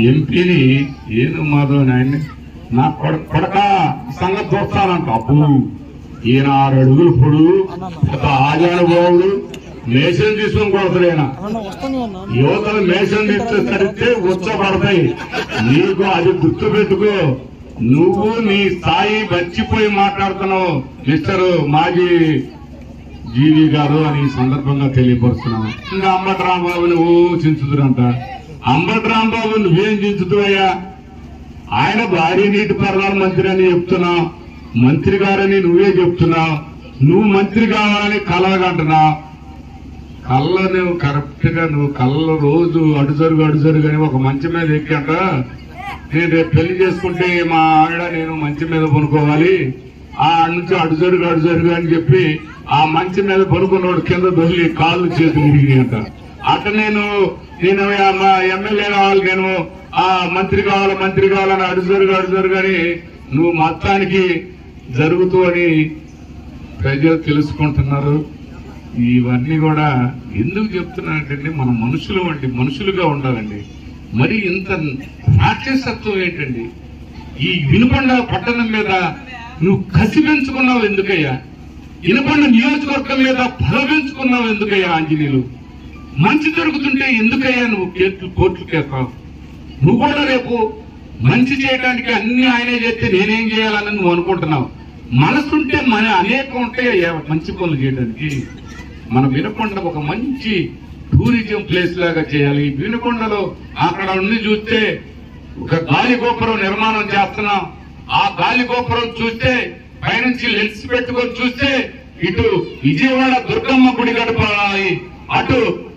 ఎంపీని ఏను మాధవ్ ఆయన్ని నా కొడ- కొడక సంగతి చూస్తానంట అప్పు ఈయన ఆరు అడుగులు పొడు ఒక ఆజానుభావుడు మేషన్ తీసుకొని కొడతాడు అన్న వస్తాను అన్న యువతలు మేషన్ తీస్తే తడితే ఉచ్చబడతాయి నీకు అది గుర్తు పెట్టుకో నువ్వు నీ స్థాయి మర్చిపోయి మాట్లాడుతున్నావు మిస్టర్ మాజీ జీవి గారు అని ఈ సందర్భంగా తెలియపరుస్తున్నాను ఇంకా అంబటి రాంబాబు నువ్వు చించుదురంట అంబటి రాంబాబు నువ్వేం చించుతావయ్యా ఆయన భారీ నీటి పారుదల మంత్రి అని చెప్తున్నావు మంత్రి గారని నువ్వే చెప్తున్నావు నువ్వు మంత్రి కావాలని కలగంటున్నావు కళ్ళ నువ్వు కరెక్ట్ గా నువ్వు కళ్ళ రోజు అడుజరుగు అడుజరుగు అని ఒక మంచం మీద ఎక్కాక నేను రేపు పెళ్లి చేసుకుంటే మా ఆవిడ నేను మంచం మీద పనుకోవాలి ఆ నుంచి అడుజరుగు అడుజరుగు అని చెప్పి ఆ మంచం మీద పనుకున్నవాడు కింద దొల్లి కాళ్ళు చేతులు విరిగినాయంట అట్ట నేను నేను ఆ మా ఎమ్మెల్యే కావాలి నేను ఆ మంత్రి కావాలి మంత్రి కావాలని అడుజరుగు అడుజరుగు అని నువ్వు మొత్తానికి జరుగుతూ అని ప్రజలు తెలుసుకుంటున్నారు ఇవన్నీ కూడా ఎందుకు చెప్తున్నానంటే మన మనుషులు అండి మనుషులుగా ఉండాలండి మరి ఇంత రాక్షసత్వం ఏంటండి ఈ వినుకొండ పట్టణం మీద నువ్వు కసి పెంచుకున్నావు ఎందుకయ్యా వినుకొండ నియోజకవర్గం మీద పగ పెంచుకున్నావు ఎందుకయ్యా ఆంజనేయులు మంచి జరుగుతుంటే ఎందుకయ్యా నువ్వు కేట్లు కోర్టులు కేస్తావు నువ్వు కూడా రేపు మంచి చేయడానికి అన్ని ఆయనే చేస్తే నేనేం చేయాలని నువ్వు అనుకుంటున్నావు మనసుంటే మన అనేకం ఉంటాయి అయ్యా మంచి పనులు చేయడానికి మన వినకొండ ఒక మంచి టూరిజం ప్లేస్ లాగా చేయాలి వినకొండలో అక్కడ ఉండి చూస్తే ఒక గాలి గోపురం నిర్మాణం చేస్తున్నాం ఆ గాలి గోపురం చూస్తే పైనుంచి లెన్స్ పెట్టుకొని చూస్తే ఇటు విజయవాడ దుర్గమ్మ గుడి గడపాలి అటు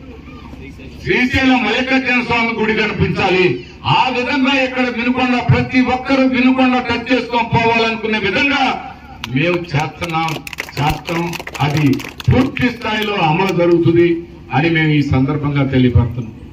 శ్రీశైలం మల్లికార్జున స్వామి గుడి కనిపించాలి ఆ విధంగా ఇక్కడ వినుకొండ ప్రతి ఒక్కరూ వినుకొండ టచ్ చేసుకొని పోవాలనుకునే విధంగా మేము చేస్తున్నాం చేస్తాం అది పూర్తి స్థాయిలో అమలు జరుగుతుంది అని మేము ఈ సందర్భంగా తెలియపడుతున్నాం